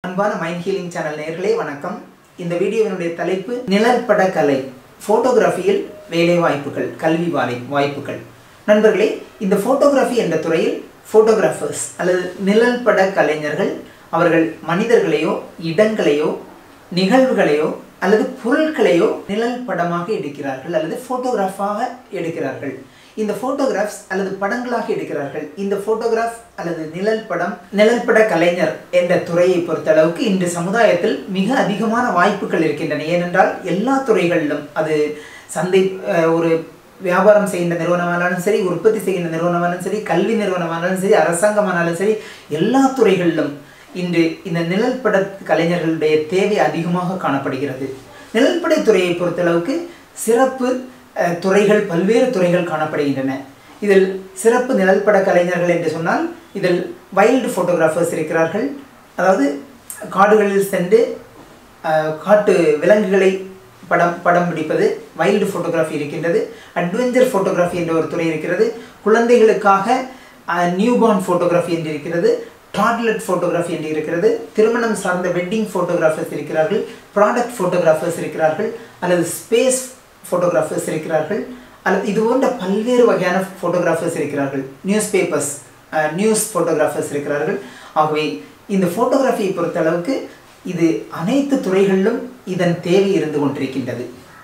அன்பான mind healing channel நேர்களே வணக்கம் இந்த வீடியோவினுடைய தலைப்பு நிழற்பட கலை ஃபோட்டோகிராஃபியில் வேலை வாய்ப்புகள் கல்வி வாலை வாய்ப்புகள் நண்பர்களே இந்த ஃபோட்டோகிராஃபி என்ற துறையில் ஃபோட்டோகிராஃபர்ஸ் அல்லது நிழல்பட கலைஞர்கள் அவர்கள் மனிதர்களையோ இடங்களையோ நிகழ்வுகளையோ அல்லது பொருட்களையோ நிழல் படமாக எடுக்கிறார்கள் அல்லது ஃபோட்டோகிராஃபாக எடுக்கிறார்கள் இந்த ஃபோட்டோகிராஃப்ஸ் அல்லது படங்களாக எடுக்கிறார்கள் இந்த ஃபோட்டோகிராஃப் அல்லது நிழல் படம் நிழல்பட கலைஞர் என்ற துறையை பொறுத்தளவுக்கு இன்று சமுதாயத்தில் மிக அதிகமான வாய்ப்புகள் இருக்கின்றன ஏனென்றால் எல்லா துறைகளிலும் அது சந்தை அஹ், ஒரு வியாபாரம் செய்கின்ற நிறுவனமானாலும் சரி உற்பத்தி செய்கின்ற நிறுவனமானாலும் சரி கல்வி நிறுவனமானாலும் சரி அரசாங்கமானாலும் சரி எல்லா துறைகளிலும் இன்று இந்த நிழல்பட கலைஞர்களுடைய தேவை அதிகமாக காணப்படுகிறது நிழல்பட துறையை பொறுத்தளவுக்கு சிறப்பு அஹ், துறைகள் பல்வேறு துறைகள் காணப்படுகின்றன இதில் சிறப்பு நிழல்பட கலைஞர்கள் என்று சொன்னால் இதில் வைல்டு ஃபோட்டோகிராஃபர்ஸ் இருக்கிறார்கள் அதாவது காடுகளில் சென்று அஹ், காட்டு விலங்குகளை படம் படம் பிடிப்பது வைல்டு ஃபோட்டோகிராஃபி இருக்கின்றது அட்வென்ச்சர் ஃபோட்டோகிராஃபி என்ற ஒரு துறை இருக்கிறது குழந்தைகளுக்காக நியூபார்ன் ஃபோட்டோகிராஃபி என்று இருக்கிறது டாட்லெட் ஃபோட்டோகிராஃபி என்று இருக்கிறது திருமணம் சார்ந்த வெட்டிங் ஃபோட்டோகிராஃபர்ஸ் இருக்கிறார்கள் ப்ராடக்ட் ஃபோட்டோகிராஃபர்ஸ் இருக்கிறார்கள் அல்லது ஸ்பேஸ் ஃபோட்டோகிராஃபர்ஸ் இருக்கிறார்கள் அல்லது இது போன்ற பல்வேறு வகையான ஃபோட்டோகிராஃபர்ஸ் இருக்கிறார்கள் நியூஸ் பேப்பர்ஸ் நியூஸ் ஃபோட்டோகிராஃபர்ஸ் இருக்கிறார்கள் ஆகவே இந்த ஃபோட்டோகிராஃபியை பொறுத்தளவுக்கு இது அனைத்து துறைகளிலும் இதன் தேவை இருந்து கொண்டிருக்கின்றது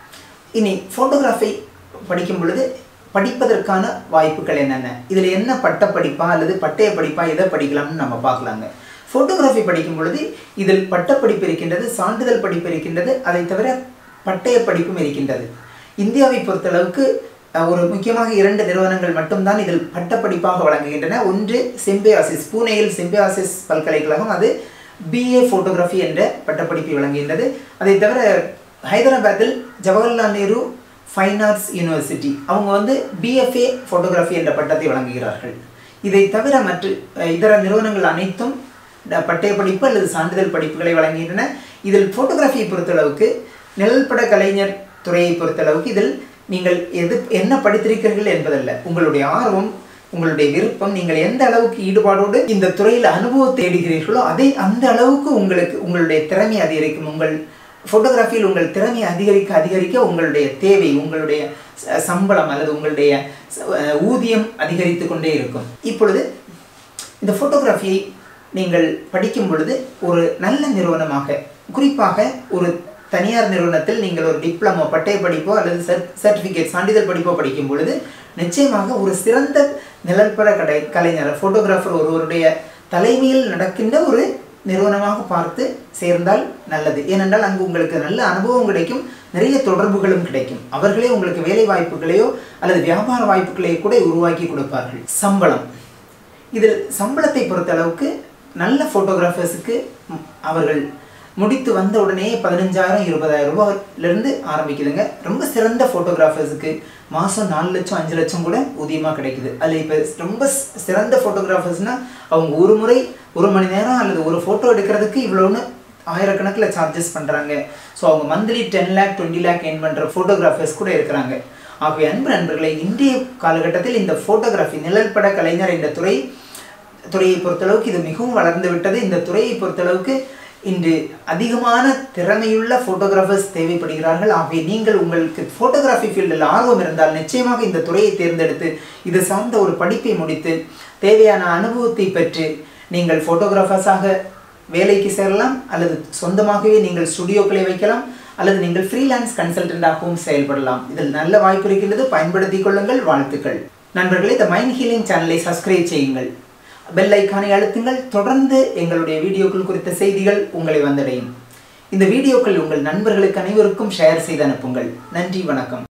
இனி ஃபோட்டோகிராஃபை படிக்கும் பொழுது படிப்பதற்கான வாய்ப்புகள் என்னென்ன இதில் என்ன பட்ட படிப்பா அல்லது பட்டய படிப்பா எதை படிக்கலாம்னு நம்ம பார்க்கலாங்க ஃபோட்டோகிராஃபி படிக்கும் பொழுது இதில் பட்டப்படிப்பு இருக்கின்றது சான்றிதழ் படிப்பு இருக்கின்றது அதை தவிர பட்டய படிப்பும் இருக்கின்றது இந்தியாவை பொறுத்தளவுக்கு அஹ், ஒரு முக்கியமாக இரண்டு நிறுவனங்கள் மட்டும்தான் இதில் பட்டப்படிப்பாக வழங்குகின்றன ஒன்று சிம்பியாசிஸ் பூனேயில் சிம்பியாசிஸ் பல்கலைக்கழகம் அது பிஏ ஃபோட்டோகிராஃபி என்ற பட்டப்படிப்பை வழங்குகின்றது அதை தவிர ஹைதராபாத்தில் Jawaharlal Nehru fine arts university அவங்க வந்து பிஎஃப்ஏ ஃபோட்டோகிராஃபி என்ற பட்டத்தை வழங்குகிறார்கள் இதை தவிர மற்ற அஹ், இதர நிறுவனங்கள் அனைத்தும் ட- பட்டய படிப்பு அல்லது சான்றிதழ் படிப்புகளை வழங்குகின்றன இதில் ஃபோட்டோகிராஃபியை பொறுத்தளவுக்கு நிழல்பட கலைஞர் துறையை பொறுத்தளவுக்கு இதில் நீங்கள் எது என்ன படித்திருக்கிறீர்கள் என்பதல்ல உங்களுடைய ஆர்வம் உங்களுடைய விருப்பம் நீங்கள் எந்த அளவுக்கு ஈடுபாடோடு இந்த துறையில் அனுபவத்தை தேடுகிறீர்களோ அதை அந்த அளவுக்கு உங்களுக்கு உங்களுடைய திறமை அதிகரிக்கும் உங்கள் ஃபோட்டோகிராஃபியில் உங்கள் திறமை அதிகரிக்க அதிகரிக்க உங்களுடைய தேவை உங்களுடைய ச- சம்பளம் அல்லது உங்களுடைய ச- அஹ் ஊதியம் அதிகரித்து கொண்டே இருக்கும் இப்பொழுது இந்த ஃபோட்டோகிராஃபியை நீங்கள் படிக்கும் பொழுது ஒரு நல்ல நிறுவனமாக குறிப்பாக ஒரு தனியார் நிறுவனத்தில் நீங்கள் ஒரு டிப்ளமோ பட்டய படிப்போ அல்லது சர்டிஃபிகேட் சான்றிதழ் படிப்போ படிக்கும் பொழுது நிச்சயமாக ஒரு சிறந்த நிழற்பட கடை கலைஞர் ஃபோட்டோகிராஃபர் ஒருவருடைய தலைமையில் நடக்கின்ற ஒரு நிறுவனமாக பார்த்து சேர்ந்தால் நல்லது ஏனென்றால் அங்கு உங்களுக்கு நல்ல அனுபவம் கிடைக்கும் நிறைய தொடர்புகளும் கிடைக்கும் அவர்களே உங்களுக்கு வேலை வாய்ப்புகளையோ அல்லது வியாபார வாய்ப்புகளையோ கூட உருவாக்கி கொடுப்பார்கள் சம்பளம் இதில் சம்பளத்தை பொறுத்த அளவுக்கு நல்ல ஃபோட்டோகிராஃபர்ஸுக்கு அவர்கள் முடித்து வந்த உடனே பதினஞ்சாயிரம் இருபதாயிரம் ரூபாயிலிருந்து ஆரம்பிக்குதுங்க ரொம்ப சிறந்த ஃபோட்டோகிராஃபர்ஸுக்கு மாதம் நாலு லட்சம் அஞ்சு லட்சம் கூட ஊதியமாக கிடைக்குது அதில் இப்போ ரொம்ப சி- சிறந்த ஃபோட்டோகிராஃபர்ஸ்னால் அவங்க ஒரு முறை ஒரு மணி நேரம் அல்லது ஒரு ஃபோட்டோ எடுக்கிறதுக்கு இவ்வளோன்னு ஆயிரக்கணக்கில் சார்ஜஸ் பண்ணுறாங்க ஸோ அவங்க monthly ten lakh twenty lakh என் பண்ணுற ஃபோட்டோகிராஃபர்ஸ் கூட இருக்கிறாங்க ஆகவே அன்பு நண்பர்களை இன்றைய காலகட்டத்தில் இந்த ஃபோட்டோகிராஃபி நிழல்பட கலைஞர் என்ற துறை துறையை பொறுத்தளவுக்கு இது மிகவும் வளர்ந்து விட்டது இந்த துறையை பொறுத்தளவுக்கு இன்று அதிகமான திறமையுள்ள ஃபோட்டோகிராஃபர்ஸ் தேவைப்படுகிறார்கள் ஆகவே நீங்கள் உங்களுக்கு ஃபோட்டோகிராஃபி ஃபீல்டில் ஆர்வம் இருந்தால் நிச்சயமாக இந்த துறையை தேர்ந்தெடுத்து இது சார்ந்த ஒரு படிப்பை முடித்து தேவையான அனுபவத்தை பெற்று நீங்கள் ஃபோட்டோகிராஃபர்ஸாக வேலைக்கு சேரலாம் அல்லது சொந்தமாகவே நீங்கள் ஸ்டுடியோக்களை வைக்கலாம் அல்லது நீங்கள் ஃப்ரீலான்ஸ் கன்சல்டண்டாகவும் செயல்படலாம் இதில் நல்ல வாய்ப்பு இருக்கின்றது பயன்படுத்திக் கொள்ளுங்கள் வாழ்த்துக்கள் நண்பர்களே இந்த மைண்ட் ஹீலிங் சேனலை சப்ஸ்கிரைப் செய்யுங்கள் பெல் ஐக்கானை அழுத்துங்கள் தொடர்ந்து எங்களுடைய வீடியோக்கள் குறித்த செய்திகள் உங்களை வந்தடையும் இந்த வீடியோக்கள் உங்கள் நண்பர்களுக்கு அனைவருக்கும் ஷேர் செய்து அனுப்புங்கள் நன்றி வணக்கம்